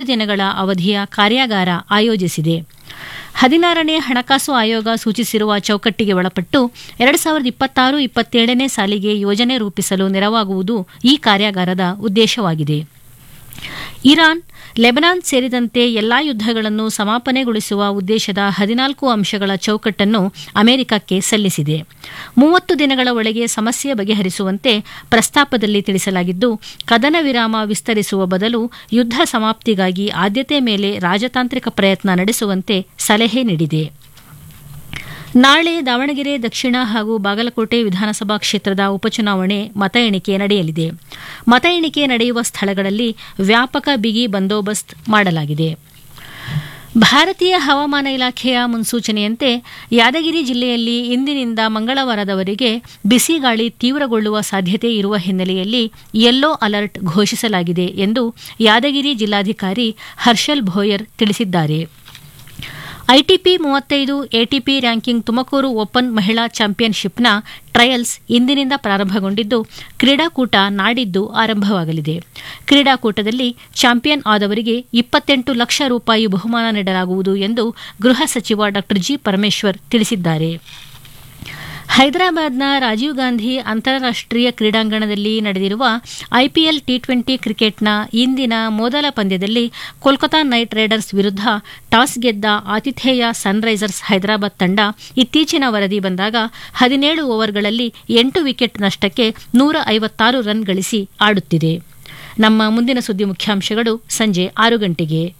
ದಿನಗಳ ಅವಧಿಯ ಕಾರ್ಯಾಗಾರ ಆಯೋಜಿಸಿದೆ ಹದಿನಾರನೇ ಹಣಕಾಸು ಆಯೋಗ ಸೂಚಿಸಿರುವ ಚೌಕಟ್ಟಿಗೆ ಒಳಪಟ್ಟು ಎರಡು ಸಾವಿರದ ಇಪ್ಪತ್ತಾರು ಇಪ್ಪತ್ತೇಳನೇ ಸಾಲಿಗೆ ಯೋಜನೆ ರೂಪಿಸಲು ನೆರವಾಗುವುದು ಈ ಕಾರ್ಯಾಗಾರದ ಉದ್ದೇಶವಾಗಿದೆ ಇರಾನ್ ಲೆಬನಾನ್ ಸೇರಿದಂತೆ ಎಲ್ಲಾ ಯುದ್ದಗಳನ್ನು ಸಮಾಪನೆಗೊಳಿಸುವ ಉದ್ದೇಶದ ಹದಿನಾಲ್ಕು ಅಂಶಗಳ ಚೌಕಟ್ಟನ್ನು ಅಮೆರಿಕಕ್ಕೆ ಸಲ್ಲಿಸಿದೆ ಮೂವತ್ತು ದಿನಗಳ ಒಳಗೆ ಸಮಸ್ಯೆ ಬಗೆಹರಿಸುವಂತೆ ಪ್ರಸ್ತಾಪದಲ್ಲಿ ತಿಳಿಸಲಾಗಿದ್ದು ಕದನ ವಿರಾಮ ವಿಸ್ತರಿಸುವ ಬದಲು ಯುದ್ಧ ಸಮಾಪ್ತಿಗಾಗಿ ಆದ್ಯತೆ ಮೇಲೆ ರಾಜತಾಂತ್ರಿಕ ಪ್ರಯತ್ನ ನಡೆಸುವಂತೆ ಸಲಹೆ ನೀಡಿದೆ ನಾಳೆ ದಾವಣಗೆರೆ ದಕ್ಷಿಣ ಹಾಗೂ ಬಾಗಲಕೋಟೆ ವಿಧಾನಸಭಾ ಕ್ಷೇತ್ರದ ಉಪಚುನಾವಣೆ ಮತ ಎಣಿಕೆ ನಡೆಯಲಿದೆ ಮತ ಎಣಿಕೆ ನಡೆಯುವ ಸ್ಥಳಗಳಲ್ಲಿ ವ್ಯಾಪಕ ಬಿಗಿ ಬಂದೋಬಸ್ತ್ ಮಾಡಲಾಗಿದೆ ಭಾರತೀಯ ಹವಾಮಾನ ಇಲಾಖೆಯ ಮುನ್ಸೂಚನೆಯಂತೆ ಯಾದಗಿರಿ ಜಿಲ್ಲೆಯಲ್ಲಿ ಇಂದಿನಿಂದ ಮಂಗಳವಾರದವರೆಗೆ ಬಿಸಿ ಗಾಳಿ ತೀವ್ರಗೊಳ್ಳುವ ಸಾಧ್ಯತೆ ಇರುವ ಹಿನ್ನೆಲೆಯಲ್ಲಿ ಯೆಲ್ಲೋ ಅಲರ್ಟ್ ಘೋಷಿಸಲಾಗಿದೆ ಎಂದು ಯಾದಗಿರಿ ಜಿಲ್ಲಾಧಿಕಾರಿ ಹರ್ಷಲ್ ಭೋಯರ್ ತಿಳಿಸಿದ್ದಾರೆ ಐಟಿಪಿ ಮೂವತ್ತೈದು ಎಟಿಪಿ ರ್ಯಾಂಕಿಂಗ್ ತುಮಕೂರು ಓಪನ್ ಮಹಿಳಾ ಚಾಂಪಿಯನ್ಶಿಪ್ನ ಟ್ರಯಲ್ಸ್ ಇಂದಿನಿಂದ ಪ್ರಾರಂಭಗೊಂಡಿದ್ದು ಕ್ರೀಡಾಕೂಟ ನಾಡಿದ್ದು ಆರಂಭವಾಗಲಿದೆ ಕ್ರೀಡಾಕೂಟದಲ್ಲಿ ಚಾಂಪಿಯನ್ ಆದವರಿಗೆ ಇಪ್ಪತ್ತೆಂಟು ಲಕ್ಷ ರೂಪಾಯಿ ಬಹುಮಾನ ನೀಡಲಾಗುವುದು ಎಂದು ಗೃಹ ಸಚಿವ ಡಾ ಜಿ ಪರಮೇಶ್ವರ್ ತಿಳಿಸಿದ್ದಾರೆ ಹೈದರಾಬಾದ್ನ ರಾಜೀವ್ ಗಾಂಧಿ ಅಂತಾರಾಷ್ಟೀಯ ಕ್ರೀಡಾಂಗಣದಲ್ಲಿ ನಡೆದಿರುವ ಐಪಿಎಲ್ ಟಿ ಟ್ವೆಂಟಿ ಕ್ರಿಕೆಟ್ನ ಇಂದಿನ ಮೊದಲ ಪಂದ್ಯದಲ್ಲಿ ಕೋಲ್ಕತಾ ನೈಟ್ ರೈಡರ್ಸ್ ವಿರುದ್ಧ ಟಾಸ್ ಗೆದ್ದ ಆತಿಥೇಯ ಸನ್ರೈಸರ್ಸ್ ಹೈದರಾಬಾದ್ ತಂಡ ಇತ್ತೀಚಿನ ವರದಿ ಬಂದಾಗ ಹದಿನೇಳು ಓವರ್ಗಳಲ್ಲಿ ಎಂಟು ವಿಕೆಟ್ ನಷ್ಟಕ್ಕೆ ನೂರ ಐವತ್ತಾರು ರನ್ ಗಳಿಸಿ ಆಡುತ್ತಿದೆ ನಮ್ಮ ಮುಂದಿನ ಸುದ್ದಿ ಮುಖ್ಯಾಂಶಗಳು ಸಂಜೆ ಆರು ಗಂಟೆಗೆ